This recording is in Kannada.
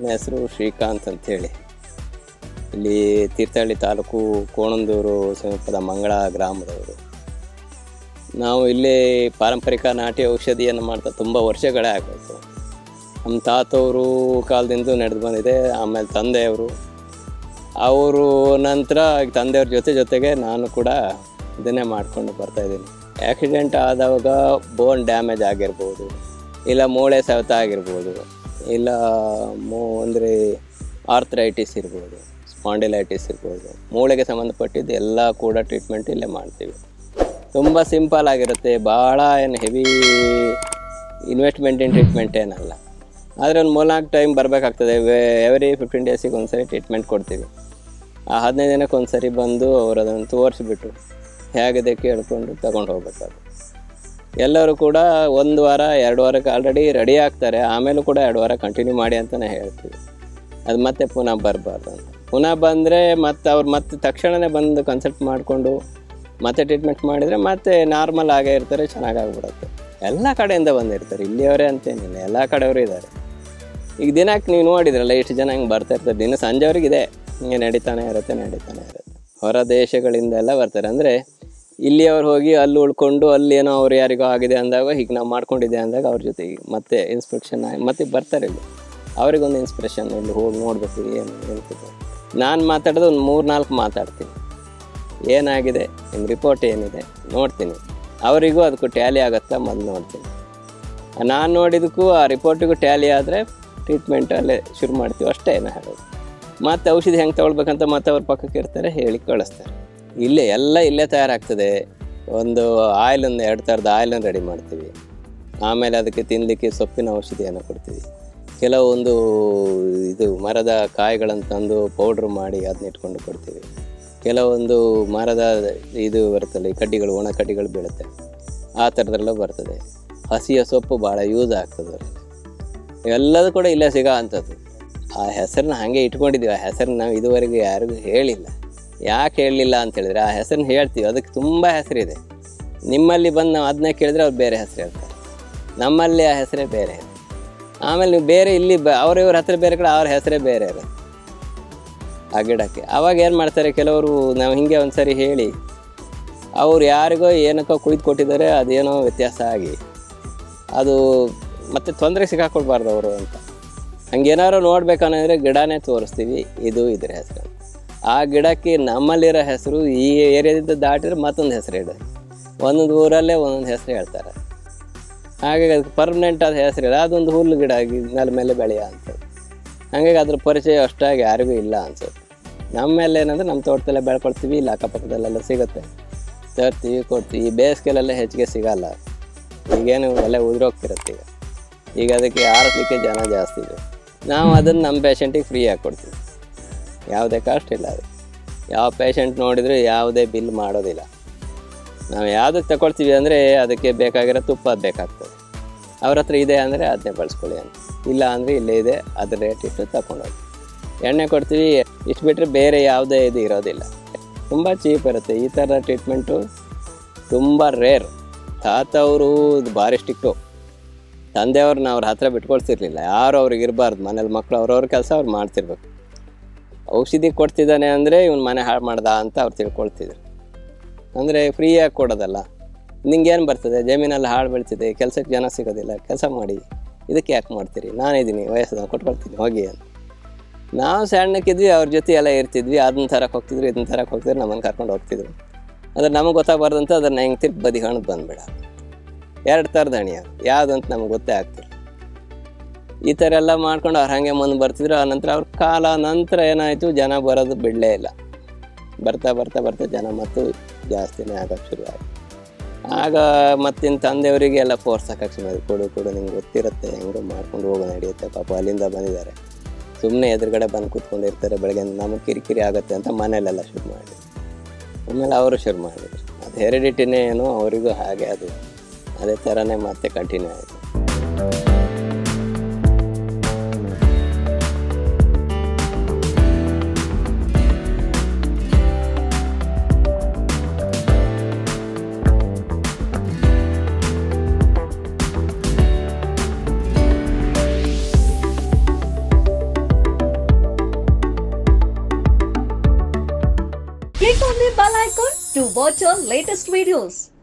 ನನ್ನ ಹೆಸರು ಶ್ರೀಕಾಂತ್ ಅಂತೇಳಿ ಇಲ್ಲಿ ತೀರ್ಥಹಳ್ಳಿ ತಾಲೂಕು ಕೋಣಂದೂರು ಸಮೀಪದ ಮಂಗಳ ಗ್ರಾಮದವರು ನಾವು ಇಲ್ಲಿ ಪಾರಂಪರಿಕ ನಾಟಿ ಔಷಧಿಯನ್ನು ಮಾಡ್ತಾ ತುಂಬ ವರ್ಷಗಳೇ ಆಗಬೇಕು ನಮ್ಮ ತಾತವರು ಕಾಲದಿಂದ ನಡೆದು ಬಂದಿದೆ ಆಮೇಲೆ ತಂದೆಯವರು ಅವರು ನಂತರ ತಂದೆಯವ್ರ ಜೊತೆ ಜೊತೆಗೆ ನಾನು ಕೂಡ ಇದನ್ನೇ ಮಾಡ್ಕೊಂಡು ಬರ್ತಾಯಿದ್ದೀನಿ ಆ್ಯಕ್ಸಿಡೆಂಟ್ ಆದಾಗ ಬೋನ್ ಡ್ಯಾಮೇಜ್ ಆಗಿರ್ಬೋದು ಇಲ್ಲ ಮೂಳೆ ಸವೆತ ಆಗಿರ್ಬೋದು ಇಲ್ಲ ಮೂ ಅಂದರೆ ಆರ್ಥರೈಟಿಸ್ ಇರ್ಬೋದು ಸ್ಪಾಂಡಿಲೈಟಿಸ್ ಇರ್ಬೋದು ಮೂಳೆಗೆ ಸಂಬಂಧಪಟ್ಟಿದ್ದು ಎಲ್ಲ ಕೂಡ ಟ್ರೀಟ್ಮೆಂಟ್ ಇಲ್ಲೇ ಮಾಡ್ತೀವಿ ತುಂಬ ಸಿಂಪಲ್ ಆಗಿರುತ್ತೆ ಭಾಳ ಏನು ಹೆವಿ ಇನ್ವೆಸ್ಟ್ಮೆಂಟಿನ ಟ್ರೀಟ್ಮೆಂಟ್ ಏನಲ್ಲ ಆದರೆ ಒಂದು ಮೂರ್ನಾಲ್ಕು ಟೈಮ್ ಬರಬೇಕಾಗ್ತದೆ ಎವ್ರಿ ಫಿಫ್ಟೀನ್ ಡೇಸಿಗೆ ಒಂದು ಸರಿ ಟ್ರೀಟ್ಮೆಂಟ್ ಕೊಡ್ತೀವಿ ಆ ಹದಿನೈದು ದಿನಕ್ಕೆ ಒಂದು ಸರಿ ಬಂದು ಅವರು ಅದನ್ನು ತೋರಿಸ್ಬಿಟ್ಟು ಹೇಗಿದೆ ಕೇಳಿಕೊಂಡು ತಗೊಂಡು ಹೋಗ್ಬೇಕಾದ್ರೆ ಎಲ್ಲರೂ ಕೂಡ ಒಂದು ವಾರ ಎರಡು ವಾರಕ್ಕೆ ಆಲ್ರೆಡಿ ರೆಡಿ ಆಗ್ತಾರೆ ಆಮೇಲೂ ಕೂಡ ಎರಡು ವಾರ ಕಂಟಿನ್ಯೂ ಮಾಡಿ ಅಂತಲೇ ಹೇಳ್ತೀವಿ ಅದು ಮತ್ತೆ ಪುನಃ ಬರಬಾರ್ದು ಅಂತ ಪುನಃ ಬಂದರೆ ಮತ್ತೆ ಅವ್ರು ಮತ್ತೆ ತಕ್ಷಣವೇ ಬಂದು ಕನ್ಸಲ್ಟ್ ಮಾಡಿಕೊಂಡು ಮತ್ತೆ ಟ್ರೀಟ್ಮೆಂಟ್ ಮಾಡಿದರೆ ಮತ್ತೆ ನಾರ್ಮಲ್ ಆಗೇ ಇರ್ತಾರೆ ಚೆನ್ನಾಗಾಗ್ಬಿಡುತ್ತೆ ಎಲ್ಲ ಕಡೆಯಿಂದ ಬಂದಿರ್ತಾರೆ ಇಲ್ಲಿಯವರೇ ಅಂತೇನಿಲ್ಲ ಎಲ್ಲ ಕಡೆಯವರು ಇದ್ದಾರೆ ಈಗ ದಿನಕ್ಕೆ ನೀವು ನೋಡಿದ್ರಲ್ಲ ಇಷ್ಟು ಜನ ಹಿಂಗೆ ಬರ್ತಾ ಇರ್ತಾರೆ ದಿನ ಸಂಜೆವರೆಗೆ ಇದೆ ಹಿಂಗೆ ನಡೀತಾನೆ ಇರುತ್ತೆ ನಡೀತಾನೆ ಇರುತ್ತೆ ಹೊರ ದೇಶಗಳಿಂದ ಎಲ್ಲ ಬರ್ತಾರೆ ಅಂದರೆ ಇಲ್ಲಿ ಅವ್ರು ಹೋಗಿ ಅಲ್ಲಿ ಉಳ್ಕೊಂಡು ಅಲ್ಲಿ ಏನೋ ಅವ್ರು ಯಾರಿಗೋ ಆಗಿದೆ ಅಂದಾಗ ಹೀಗೆ ನಾವು ಮಾಡ್ಕೊಂಡಿದ್ದೆ ಅಂದಾಗ ಅವ್ರ ಜೊತೆಗೆ ಮತ್ತೆ ಇನ್ಸ್ಪೆಕ್ಷನ್ ಆಗಿ ಮತ್ತೆ ಬರ್ತಾರೆ ಇಲ್ಲಿ ಅವ್ರಿಗೊಂದು ಇನ್ಸ್ಪಿರೇಷನ್ ಇಲ್ಲಿ ಹೋಗಿ ನೋಡಬೇಕು ಏನು ಹೇಳ್ತಿದ್ರು ನಾನು ಮಾತಾಡೋದು ಒಂದು ಮೂರು ನಾಲ್ಕು ಮಾತಾಡ್ತೀನಿ ಏನಾಗಿದೆ ನಿಮ್ಮ ರಿಪೋರ್ಟ್ ಏನಿದೆ ನೋಡ್ತೀನಿ ಅವರಿಗೂ ಅದಕ್ಕೂ ಟ್ಯಾಲಿ ಆಗುತ್ತಾ ಮೊದಲು ನೋಡ್ತೀನಿ ನಾನು ನೋಡಿದಕ್ಕೂ ಆ ರಿಪೋರ್ಟಿಗೂ ಟ್ಯಾಲಿ ಆದರೆ ಟ್ರೀಟ್ಮೆಂಟ್ ಅಲ್ಲೇ ಶುರು ಮಾಡ್ತೀವಿ ಅಷ್ಟೇ ಏನು ಹೇಳೋದು ಮತ್ತು ಔಷಧಿ ಹೆಂಗೆ ತೊಗೊಳ್ಬೇಕಂತ ಮತ್ತೆ ಅವ್ರ ಪಕ್ಕಕ್ಕೆ ಇರ್ತಾರೆ ಹೇಳಿ ಕಳಿಸ್ತಾರೆ ಇಲ್ಲೇ ಎಲ್ಲ ಇಲ್ಲೇ ತಯಾರಾಗ್ತದೆ ಒಂದು ಆಯಿಲ್ ಒಂದು ಎರಡು ಥರದ ಆಯಿಲನ್ನು ರೆಡಿ ಮಾಡ್ತೀವಿ ಆಮೇಲೆ ಅದಕ್ಕೆ ತಿನ್ನಲಿಕ್ಕೆ ಸೊಪ್ಪಿನ ಔಷಧಿಯನ್ನು ಕೊಡ್ತೀವಿ ಕೆಲವೊಂದು ಇದು ಮರದ ಕಾಯಿಗಳನ್ನು ತಂದು ಪೌಡ್ರ್ ಮಾಡಿ ಅದನ್ನ ಇಟ್ಕೊಂಡು ಕೊಡ್ತೀವಿ ಕೆಲವೊಂದು ಮರದ ಇದು ಬರುತ್ತಲ್ಲ ಈ ಕಡ್ಡಿಗಳು ಒಣ ಕಡ್ಡಿಗಳು ಬೀಳುತ್ತೆ ಆ ಥರದ್ದೆಲ್ಲ ಬರ್ತದೆ ಹಸಿಯ ಸೊಪ್ಪು ಭಾಳ ಯೂಸ್ ಆಗ್ತದೆ ಅದರಲ್ಲಿ ಎಲ್ಲದೂ ಕೂಡ ಇಲ್ಲೇ ಸಿಗೋ ಅಂಥದ್ದು ಆ ಹೆಸರನ್ನ ಹಾಗೆ ಇಟ್ಕೊಂಡಿದ್ದೀವಿ ಆ ಹೆಸರನ್ನ ನಾವು ಇದುವರೆಗೆ ಯಾರಿಗೂ ಹೇಳಿಲ್ಲ ಯಾಕೆ ಹೇಳಲಿಲ್ಲ ಅಂತ ಹೇಳಿದ್ರೆ ಆ ಹೆಸರನ್ನ ಹೇಳ್ತೀವಿ ಅದಕ್ಕೆ ತುಂಬ ಹೆಸರಿದೆ ನಿಮ್ಮಲ್ಲಿ ಬಂದು ನಾವು ಅದನ್ನೇ ಕೇಳಿದ್ರೆ ಅವ್ರು ಬೇರೆ ಹೆಸರು ಹೇಳ್ತಾರೆ ನಮ್ಮಲ್ಲಿ ಆ ಹೆಸರೇ ಬೇರೆ ಆಮೇಲೆ ನೀವು ಬೇರೆ ಇಲ್ಲಿ ಬ ಅವ್ರ ಇವ್ರ ಹತ್ರ ಬೇರೆ ಕಡೆ ಅವ್ರ ಹೆಸರೇ ಬೇರೆ ಇರುತ್ತೆ ಆ ಗಿಡಕ್ಕೆ ಅವಾಗ ಏನು ಮಾಡ್ತಾರೆ ಕೆಲವರು ನಾವು ಹಿಂಗೆ ಒಂದು ಸರಿ ಹೇಳಿ ಅವ್ರು ಯಾರಿಗೋ ಏನಕ್ಕೋ ಕುಯ್ದು ಕೊಟ್ಟಿದ್ದಾರೆ ಅದೇನೋ ವ್ಯತ್ಯಾಸ ಆಗಿ ಅದು ಮತ್ತೆ ತೊಂದರೆ ಸಿಕ್ಕಾಕೊಳ್ಬಾರ್ದು ಅವರು ಅಂತ ಹಂಗೇನಾದ್ರು ನೋಡ್ಬೇಕನ್ನಂದ್ರೆ ಗಿಡನೇ ತೋರಿಸ್ತೀವಿ ಇದು ಇದ್ರ ಹೆಸರು ಆ ಗಿಡಕ್ಕೆ ನಮ್ಮಲ್ಲಿರೋ ಹೆಸರು ಈ ಏರಿಯಾದಿಂದ ದಾಟಿದ್ರೆ ಮತ್ತೊಂದು ಹೆಸರು ಇಡ ಒಂದೊಂದು ಊರಲ್ಲೇ ಒಂದೊಂದು ಹೆಸರು ಹೇಳ್ತಾರೆ ಹಾಗಾಗಿ ಅದಕ್ಕೆ ಪರ್ಮನೆಂಟ್ ಆದ ಹೆಸರಿಲ್ಲ ಅದೊಂದು ಹುಲ್ಲು ಗಿಡ ಆಗಿ ನೆಲ ಮೇಲೆ ಬೆಳೆಯ ಅಂತ ಹಾಗಾಗಿ ಅದ್ರ ಪರಿಚಯ ಅಷ್ಟಾಗಿ ಯಾರಿಗೂ ಇಲ್ಲ ಅನ್ಸುತ್ತೆ ನಮ್ಮೆಲ್ಲ ಏನಂದ್ರೆ ನಮ್ಮ ತೋಟದಲ್ಲೇ ಬೆಳ್ಕೊಳ್ತೀವಿ ಇಲ್ಲಿ ಅಕ್ಕಪಕ್ಕದಲ್ಲೆಲ್ಲ ಸಿಗುತ್ತೆ ತರ್ತೀವಿ ಕೊಡ್ತೀವಿ ಈ ಬೇಸಿಗೆಲೆಲ್ಲ ಹೆಚ್ಚಿಗೆ ಸಿಗಲ್ಲ ಈಗೇನು ಎಲ್ಲ ಉದುರೋಗ್ತಿರುತ್ತೆ ಈಗ ಈಗ ಅದಕ್ಕೆ ಆರಿಸ್ಲಿಕ್ಕೆ ಜನ ಜಾಸ್ತಿ ಇದೆ ನಾವು ಅದನ್ನು ನಮ್ಮ ಪೇಷಂಟಿಗೆ ಫ್ರೀಯಾಗಿ ಕೊಡ್ತೀವಿ ಯಾವುದೇ ಕಾಸ್ಟ್ ಇಲ್ಲ ಅದು ಯಾವ ಪೇಷಂಟ್ ನೋಡಿದರೂ ಯಾವುದೇ ಬಿಲ್ ಮಾಡೋದಿಲ್ಲ ನಾವು ಯಾವುದಕ್ಕೆ ತಗೊಳ್ತೀವಿ ಅಂದರೆ ಅದಕ್ಕೆ ಬೇಕಾಗಿರೋ ತುಪ್ಪ ಬೇಕಾಗ್ತದೆ ಅವ್ರ ಹತ್ರ ಇದೆ ಅಂದರೆ ಅದನ್ನೇ ಬಳಸ್ಕೊಳ್ಳಿ ಅಂತ ಇಲ್ಲ ಅಂದರೆ ಇಲ್ಲೇ ಇದೆ ಅದ್ರ ರೇಟ್ ಇಟ್ಟು ತಗೊಂಡೋಗಿ ಎಣ್ಣೆ ಕೊಡ್ತೀವಿ ಇಷ್ಟು ಬಿಟ್ಟರೆ ಬೇರೆ ಯಾವುದೇ ಇದು ಇರೋದಿಲ್ಲ ತುಂಬ ಚೀಪ್ ಇರುತ್ತೆ ಈ ಥರ ಟ್ರೀಟ್ಮೆಂಟು ತುಂಬ ರೇರ್ ತಾತ ಅವರು ಇದು ಭಾರಿ ಸ್ಟಿಕ್ಟು ತಂದೆಯವ್ರನ್ನ ಅವ್ರ ಹತ್ರ ಬಿಟ್ಕೊಳ್ತಿರ್ಲಿಲ್ಲ ಯಾರು ಅವ್ರಿಗೆ ಇರಬಾರ್ದು ಮನೇಲಿ ಮಕ್ಕಳು ಅವ್ರವ್ರ ಕೆಲಸ ಅವ್ರು ಮಾಡ್ತಿರ್ಬೇಕು ಔಷಧಿ ಕೊಡ್ತಿದ್ದಾನೆ ಅಂದರೆ ಇವ್ನು ಮನೆ ಹಾಳು ಮಾಡ್ದ ಅಂತ ಅವ್ರು ತಿಳ್ಕೊಳ್ತಿದ್ರು ಅಂದರೆ ಫ್ರೀಯಾಗಿ ಕೊಡೋದಲ್ಲ ನಿಂಗೇನು ಬರ್ತದೆ ಜಮೀನಲ್ಲಿ ಹಾಳು ಬೆಳ್ತಿದೆ ಕೆಲಸಕ್ಕೆ ಜನ ಸಿಗೋದಿಲ್ಲ ಕೆಲಸ ಮಾಡಿ ಇದಕ್ಕೆ ಯಾಕೆ ಮಾಡ್ತೀರಿ ನಾನಿದ್ದೀನಿ ವಯಸ್ಸದ ಕೊಟ್ಕೊಳ್ತೀನಿ ಹೋಗಿ ಅಂತ ನಾವು ಸಣ್ಣಕ್ಕಿದ್ವಿ ಅವ್ರ ಜೊತೆ ಎಲ್ಲ ಇರ್ತಿದ್ವಿ ಅದನ್ನ ತರಕ್ಕೆ ಹೋಗ್ತಿದ್ರು ಇದನ್ನ ತರಕ್ಕೆ ಹೋಗ್ತಿದ್ರು ನಮ್ಮನ್ನು ಕರ್ಕೊಂಡು ಹೋಗ್ತಿದ್ರು ಅದ್ರ ನಮಗೆ ಗೊತ್ತಾಗಬಾರ್ದಂತ ಅದನ್ನು ಹೆಂಗೆ ತಿರ್ಗಿ ಬದಿ ಹಣ್ಣು ಬಂದ್ಬಿಡ ಎರಡು ಥರದ ಹಣಿ ಅದು ಯಾವುದು ಅಂತ ನಮ್ಗೆ ಗೊತ್ತೇ ಆಗ್ತಿಲ್ಲ ಈ ಥರ ಎಲ್ಲ ಮಾಡ್ಕೊಂಡು ಅವ್ರು ಹಾಗೆ ಮುಂದೆ ಬರ್ತಿದ್ರು ಆ ನಂತರ ಅವ್ರ ಕಾಲ ನಂತರ ಏನಾಯಿತು ಜನ ಬರೋದು ಬಿಡಲೇ ಇಲ್ಲ ಬರ್ತಾ ಬರ್ತಾ ಬರ್ತಾ ಜನ ಮತ್ತು ಜಾಸ್ತಿನೇ ಆಗೋಕ್ಕೆ ಶುರು ಆಯಿತು ಆಗ ಮತ್ತಿನ ತಂದೆಯವರಿಗೆ ಎಲ್ಲ ಫೋರ್ಸ್ ಹಾಕಕ್ಕೆ ಶುರು ಆಯ್ತು ಕೊಡು ಕೊಡು ನಿಂಗೆ ಗೊತ್ತಿರುತ್ತೆ ಹೆಂಗೋ ಮಾಡ್ಕೊಂಡು ಹೋಗೋ ನಡೆಯುತ್ತೆ ಪಾಪ ಅಲ್ಲಿಂದ ಬಂದಿದ್ದಾರೆ ಸುಮ್ಮನೆ ಎದುರುಗಡೆ ಬಂದು ಕೂತ್ಕೊಂಡಿರ್ತಾರೆ ಬೆಳಗ್ಗೆ ನಮಗೆ ಕಿರಿಕಿರಿ ಆಗುತ್ತೆ ಅಂತ ಮನೇಲೆಲ್ಲ ಶುರು ಮಾಡಿದ್ರು ಆಮೇಲೆ ಅವರು ಶುರು ಮಾಡಿದ್ರು ಅದು ಹೆರಿಡಿಟಿನೇ ಏನೋ ಅವರಿಗೂ ಹಾಗೆ ಅದು ಅದೇ ಥರನೇ ಮತ್ತೆ ಕಂಟಿನ್ಯೂ ಆಯಿತು Click on the bell icon to watch our latest videos.